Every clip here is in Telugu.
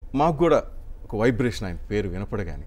మాకు కూడా ఒక వైబ్రేషన్ ఆయన పేరు వినపడగానే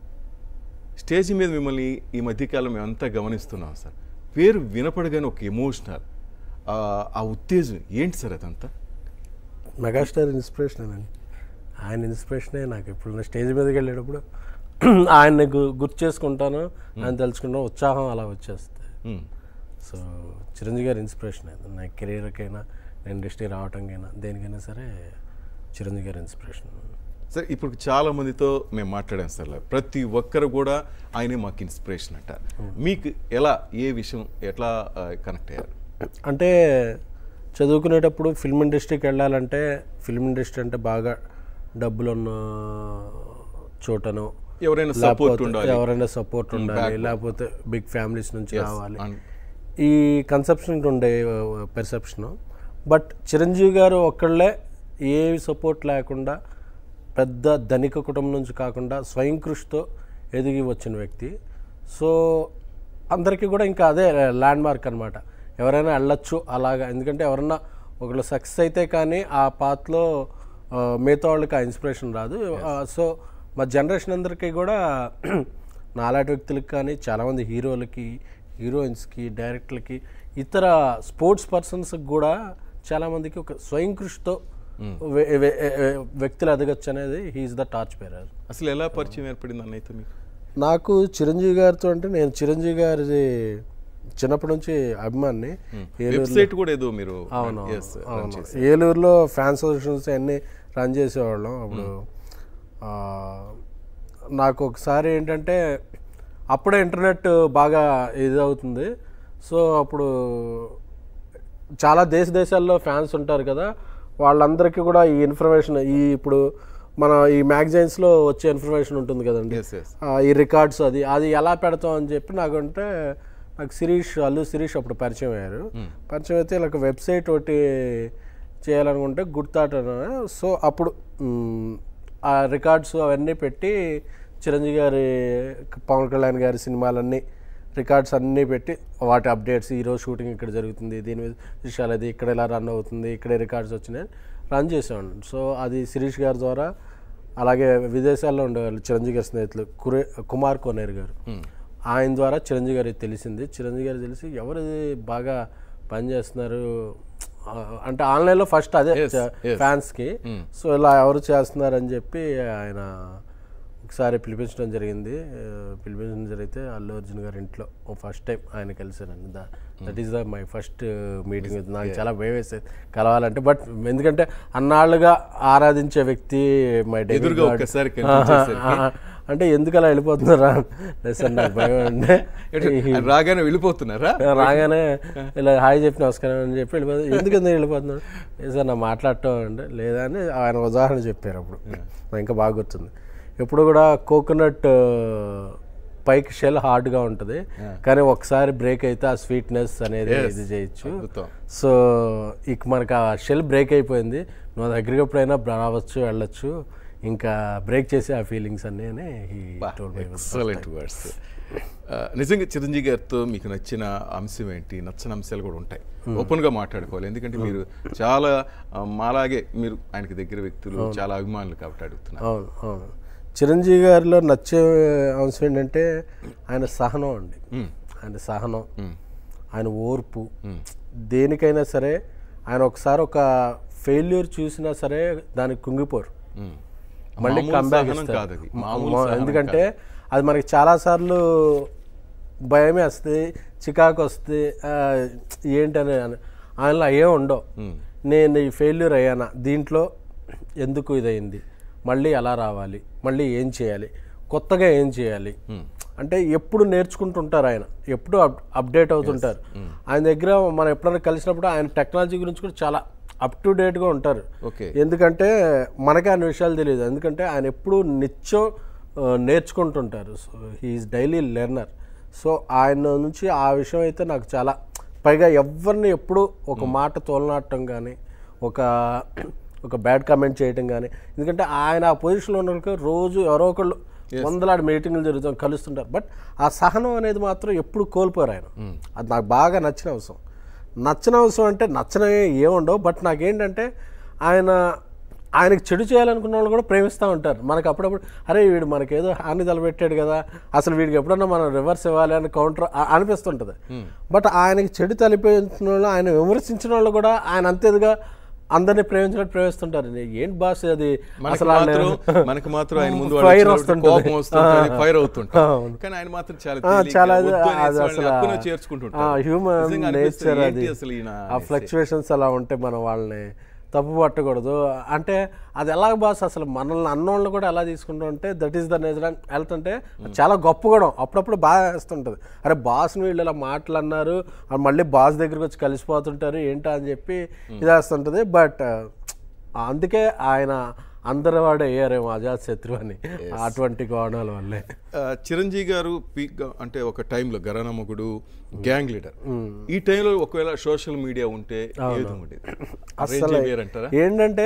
స్టేజ్ మీద మిమ్మల్ని ఈ మధ్యకాలం మేమంతా గమనిస్తున్నాం సార్ పేరు వినపడగానే ఒక ఎమోషనల్ ఆ ఉత్తేజం ఏంటి సార్ అదంతా మెగాస్టార్ ఇన్స్పిరేషన్ అండి ఆయన ఇన్స్పిరేషనే నాకు ఇప్పుడు స్టేజ్ మీదకి వెళ్ళేటప్పుడు ఆయన్ని గు- గుర్తు చేసుకుంటాను ఆయన తెలుసుకుంటాను ఉత్సాహం అలా వచ్చేస్తుంది మ్మ్. సో చిరంజీవి గారి ఇన్స్పిరేషన్ అది నా కెరీర్కైనా నేను ఇండస్ట్రీ రావటానికైనా దేనికైనా సరే చిరంజీవి గారి ఇన్స్పిరేషన్ సార్ ఇప్పుడు చాలా మందితో మేము మాట్లాడాం సార్ ప్రతి ఒక్కరు కూడా ఆయనే మాకు ఇన్స్పిరేషన్ అంట మీకు ఎలా ఏ విషయం ఎట్లా కనెక్ట్ అయ్యారు అంటే చదువుకునేటప్పుడు ఫిల్మ్ ఇండస్ట్రీకి వెళ్ళాలంటే ఫిల్మ్ ఇండస్ట్రీ అంటే బాగా డబ్బులు ఉన్న చోటను ఎవరైనా సపోర్ట్ లేకపోతే ఉండాలి ఎవరైనా సపోర్ట్ ఉండాలి లేకపోతే బిగ్ ఫ్యామిలీస్ నుంచి Yes, రావాలి and- ఈ కన్సెప్షన్ ఉండే పెర్సెప్షన్ బట్ చిరంజీవి గారు ఒక్కళ్ళే ఏ సపోర్ట్ లేకుండా పెద్ద ధనిక కుటుంబం నుంచి కాకుండా స్వయం కృషితో ఎదిగి వచ్చిన వ్యక్తి సో అందరికీ కూడా ఇంకా అదే ల్యాండ్ మార్క్ అనమాట ఎవరైనా వెళ్ళొచ్చు అలాగా ఎందుకంటే ఎవరన్నా ఒకళ్ళు సక్సెస్ అయితే కానీ ఆ పాత్లో ఆ, మిగతా వాళ్ళకి ఆ ఇన్స్పిరేషన్ రాదు ఆ, సో మా జనరేషన్ అందరికీ కూడా నాలాంటి వ్యక్తులకి కానీ చాలామంది హీరోలకి హీరోయిన్స్కి డైరెక్టర్లకి ఇతర స్పోర్ట్స్ పర్సన్స్కి కూడా చాలామందికి ఒక స్వయం కృషితో వె- వె- వె- వ్యక్తులు ఎదగచ్చు అనేది హీఈస్ ద టార్చ్ బేరర్ అసలు ఎలా పరిచయం ఏర్పడింది అన్నైతే మీకు నాకు చిరంజీవి గారితో అంటే నేను చిరంజీవి గారి చిన్నప్పటి నుంచి అభిమాన్ని వెబ్సైట్ కూడా ఏదో మీరు అవును Yes, run అవును చేశారు. ఏలూరులో ఫ్యాన్స్ అసోసియేషన్స్ అన్నీ రన్ చేసేవాళ్ళం అప్పుడు ఆ, నాకు ఒకసారి ఏంటంటే అప్పుడే ఇంటర్నెట్ బాగా ఇది అవుతుంది సో అప్పుడు చాలా దేశ దేశాల్లో ఫ్యాన్స్ ఉంటారు కదా వాళ్ళందరికీ కూడా ఈ ఇన్ఫర్మేషన్ ఈ ఇప్పుడు మన ఈ మ్యాగజైన్స్లో వచ్చే ఇన్ఫర్మేషన్ ఉంటుంది కదండి Yes, yes. ఆ, ఈ రికార్డ్స్ అది అది ఎలా పెడతాం అని చెప్పి నాకంటే నాకు శిరీష్ అల్లు శిరీష్ అప్పుడు పరిచయం అయ్యారు పరిచయం అయితే ఇలా ఒక వెబ్సైట్ ఒకటి చేయాలనుకుంటే గుర్తాట సో అప్పుడు మ్, ఆ రికార్డ్స్ అవన్నీ పెట్టి చిరంజీవి గారి పవన్ కళ్యాణ్ గారి సినిమాలన్నీ రికార్డ్స్ అన్నీ పెట్టి వాటి అప్డేట్స్ ఈరోజు షూటింగ్ ఇక్కడ జరుగుతుంది దీని మీద విషయాలు అది ఇక్కడ ఇలా రన్ అవుతుంది ఇక్కడే రికార్డ్స్ వచ్చినాయి రన్ చేసేవాడిని సో అది శిరీష్ గారి ద్వారా అలాగే విదేశాల్లో ఉండేవాళ్ళు చిరంజీవి గారి స్నేహితులు కురే కుమార్ కోనేరు గారు ఆయన ద్వారా చిరంజీవి గారికి తెలిసింది చిరంజీవి గారికి తెలిసి ఎవరు ఇది బాగా పనిచేస్తున్నారు ఆ, అంటే ఆన్లైన్లో ఫస్ట్ అదే Yes, yes. ఫ్యాన్స్కి సో ఇలా ఎవరు చేస్తున్నారు అని చెప్పి ఆయన ఒకసారి పిలిపించడం జరిగింది ఆ, పిలిపించడం జరిగితే అల్లు అర్జున్ గారి ఇంట్లో ఫస్ట్ టైం ఆయన కలిసానండి that is the my first meeting with నాకు చాలా భయం వేసేది కలవాలంటే బట్ ఎందుకంటే అన్నాళ్ళుగా ఆరాధించే వ్యక్తి మై ఎదురుగా ఒక్కసారి కనిపించేసరికి. అంటే ఎందుకు అలా వెళ్ళిపోతున్నారా లేదు సార్ నాకు భయం అంటే ఆయన రాగానే వెళ్ళిపోతున్నారా రాగానే ఇలా హాయ్ చెప్పి నమస్కారం అని చెప్పి వెళ్ళిపోతే ఎందుకు ఎందుకు వెళ్ళిపోతున్నాడు లేదు సార్ నా మాట్లాడటం అంటే లేదా అని ఆయన ఉదాహరణ చెప్పారు అప్పుడు నాకు ఇంకా బాగా గుర్తుంది ఎప్పుడు కూడా కోకోనట్ పైకి షెల్ హార్డ్గా ఉంటుంది కానీ ఒకసారి బ్రేక్ అయితే ఆ స్వీట్నెస్ అనేది Yes. ఇది చేయొచ్చు అద్భుతం. సో ఇక మనకు ఆ షెల్ బ్రేక్ అయిపోయింది నువ్వు దగ్గరికి ఎప్పుడైనా రావచ్చు వెళ్ళొచ్చు ఇంకా బ్రేక్ చేసే ఆ ఫీలింగ్స్ అన్నీ అని he told me. Excellent words నిజంగా చిరంజీవి గారితో మీకు నచ్చిన అంశం ఏంటి నచ్చని అంశాలు కూడా ఉంటాయి ఓపెన్ గా మాట్లాడుకోవాలి ఎందుకంటే మీరు చాలా ఆ, మాలాగే మీరు ఆయనకి దగ్గర వ్యక్తులు చాలా అభిమానులు కాబట్టి అడుగుతున్నారు అవును అవును చిరంజీవి గారిలో నచ్చే అంశం ఏంటంటే ఆయన సహనం అండి ఆయన సహనం ఆయన ఓర్పు దేనికైనా సరే ఆయన ఒకసారి ఒక ఫెయిల్యూర్ చూసినా సరే దానికి కుంగిపోరు మ్మ్. మళ్ళీ మామూలు కంబ్యాక్ సహనం కాదు అది. మామూలు ఇస్తారు సహనం ఎందుకంటే అది మనకి చాలాసార్లు భయమే వస్తుంది చికాకు వస్తుంది ఆ, ఏంటని అని- ఆయనలో ఏం ఉండవు నేను ఈ ఫెయిల్యూర్ అయ్యానా దీంట్లో ఎందుకు ఇదయింది మళ్ళీ ఎలా రావాలి మళ్ళీ ఏం చేయాలి కొత్తగా ఏం చేయాలి అంటే ఎప్పుడు నేర్చుకుంటుంటారు ఆయన ఎప్పుడు అప్ అప్డేట్ అవుతుంటారు ఆయన దగ్గర మనం ఎప్పుడైనా కలిసినప్పుడు ఆయన టెక్నాలజీ గురించి కూడా చాలా అప్ టు డేట్గా ఉంటారు ఓకే ఎందుకంటే మనకే అన్ని విషయాలు తెలియదు ఎందుకంటే ఆయన ఎప్పుడు నిత్యం ఆ, నేర్చుకుంటుంటారు so he is daily learner so ఆయన నుంచి ఆ విషయం అయితే నాకు చాలా పైగా ఎవరిని ఎప్పుడు ఒక మాట తోలనాడటం కానీ ఒక ఒక బ్యాడ్ కామెంట్ చేయటం కానీ ఎందుకంటే ఆయన ఆ పొజిషన్లో ఉన్న వాళ్ళకి రోజు ఎవరో ఒకళ్ళు వందలాది మీటింగ్లు జరుగుతాం కలుస్తుంటారు బట్ ఆ సహనం అనేది మాత్రం ఎప్పుడు కోల్పోరు ఆయన అది నాకు బాగా నచ్చిన అవసరం నచ్చిన అవసరం అంటే నచ్చనవి ఏముండవు బట్ నాకేంటంటే ఆయన ఆయనకి చెడు చేయాలనుకున్న వాళ్ళు కూడా ప్రేమిస్తూ ఉంటారు మనకు అప్పుడప్పుడు అరే వీడు మనకేదో హాని తలపెట్టాడు కదా అసలు వీడికి ఎప్పుడన్నా మనం రివర్స్ ఇవ్వాలి అని కౌంటర్ అనిపిస్తుంటుంది బట్ ఆయనకి చెడు తలిపించిన వాళ్ళు ఆయన విమర్శించిన వాళ్ళు కూడా ఆయన అంతేదిగా అందరినీ ప్రేమించినట్టు ప్రేమిస్తుంటారు ఏంటి బాస్ అది మనకి అసలు ఆయన- మాత్రం మనకి మాత్రం ఆయన ముందు Fire వాళ్ళు వస్తుంటది. కోపం వస్తుంటుంది ఫైర్ అవుతుంటారు అవును. కానీ ఆయన మాత్రం చాలా ఆ, తేలిగ్గా చాలా అది వద్దు అనేసి అది వాళ్ళని అసలు హక్కున చేర్చుకుంటుంటారు హ్యూమన్ నిజంగా అనిపిస్తుంది, నేచర్ ఏంటి అది అసలు ఈయన ఆ ఫ్లక్చువేషన్స్ అలా ఉంటే మనం వాళ్ళని తప్పు పట్టకూడదు అంటే అది ఎలా బాస్ అసలు మనల్ని అన్నోళ్ళు కూడా ఎలా తీసుకుంటూ ఉంటే దట్ ఈస్ ద నేచర్ అని వెళ్తుంటే అది చాలా గొప్ప కూడా అప్పుడప్పుడు బాగా వేస్తుంటుంది అరే బాస్ని వీళ్ళు ఇలా మాటలు అన్నారు ఆ మళ్ళీ బాస్ దగ్గరికి వచ్చి కలిసిపోతుంటారు ఏంటా అని చెప్పి ఇది వేస్తుంటుంది బట్ అందుకే ఆయన అందరి వాడు అయ్యారేమో అజాత్ శత్రు అని అటువంటి కోణాల వల్లే ఆ, చిరంజీవి గారు పీక్ గా అంటే ఒక టైంలో గరానమ్మగుడు గ్యాంగ్ లీడర్ ఈ టైంలో ఒకవేళ సోషల్ మీడియా ఉంటే ఏ విధంగా ఉండేది అసలు రేంజే వేరంటారా ఏంటంటే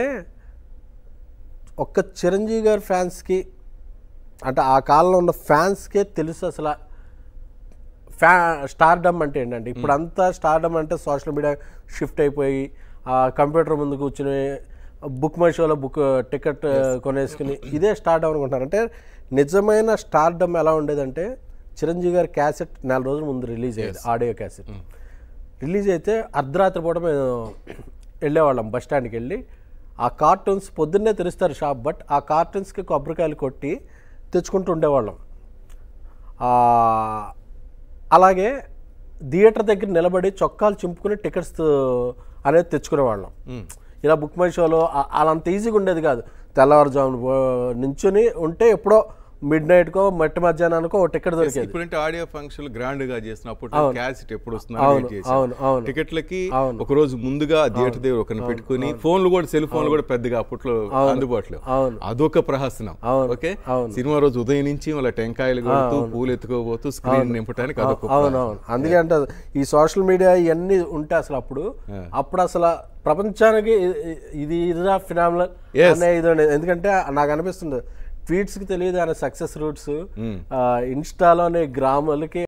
ఒక్క చిరంజీవి గారి ఫ్యాన్స్కి అంటే ఆ కాలంలో ఉన్న ఫ్యాన్స్కే తెలుసు అసలు ఫ్యా స్టార్డమ్ అంటే ఏంటంటే ఇప్పుడు అంతా స్టార్డమ్ అంటే సోషల్ మీడియా షిఫ్ట్ అయిపోయి ఆ కంప్యూటర్ ముందు కూర్చుని బుక్ మై షోలో బుక్ టికెట్ కొనేసుకుని ఇదే స్టార్డమ్ అనుకుంటున్నారు అంటే నిజమైన స్టార్డమ్ ఎలా ఉండేదంటే చిరంజీవి గారి క్యాసెట్ నెల రోజుల ముందు రిలీజ్ అయ్యేది ఆడియో క్యాసెట్ రిలీజ్ అయితే అర్ధరాత్రి పూట మేము వెళ్ళేవాళ్ళం బస్ స్టాండ్కి వెళ్ళి ఆ కార్టూన్స్ పొద్దున్నే తెరుస్తారు షాప్ బట్ ఆ కార్టూన్స్కి కొబ్బరికాయలు కొట్టి తెచ్చుకుంటూ ఉండేవాళ్ళం ఆ, అలాగే థియేటర్ దగ్గర నిలబడి చొక్కాలు చింపుకుని టికెట్స్ అనేది తెచ్చుకునేవాళ్ళం ఇలా బుక్ మై షోలో ఆ- అలా అంత ఈజీగా ఉండేది కాదు తెల్లవారుజామున పో- నించుని ఉంటే ఎప్పుడో మిడ్ నైట్కో మట్టి మధ్యాహ్నానికో ఓ టికెట్ దొరికేది ఇప్పుడంటే ఆడియో ఫంక్షన్ గ్రాండ్ గా చేసినప్పుడు క్యాసెట్ ఎప్పుడు అవును, వస్తుందని అవును, అవును. టికెట్లకి అవును. ఒక రోజు ముందుగా థియేటర్ దగ్గర ఒకరిని పెట్టుకుని ఫోన్లు కూడా సెల్ ఫోన్లు కూడా పెద్దగా అప్పట్లో అందుబాటులో అవును. అదొక ప్రహసనం అవును, ఓకే అవును. సినిమా రోజు ఉదయం నుంచి వాళ్ళ టెంకాయలు కొడుతూ పూలు ఎత్తుకోబోతూ స్క్రీన్ నింపడానికి అదొక అవును అవును అందుకే అంటే ఈ సోషల్ మీడియా ఇవన్నీ ఉంటే అసలు అప్పుడు అప్పుడు అసలు ప్రపంచానికి ఇ- ఇ- ఇది ఇదిరా ఫినామినల్ అనే ఇది ఉండేది ఎందుకంటే నాకు అనిపిస్తుంది ట్వీట్స్కి తెలియదు ఆయన సక్సెస్ రూట్స్ ఇన్స్టాలోని గ్రాములకి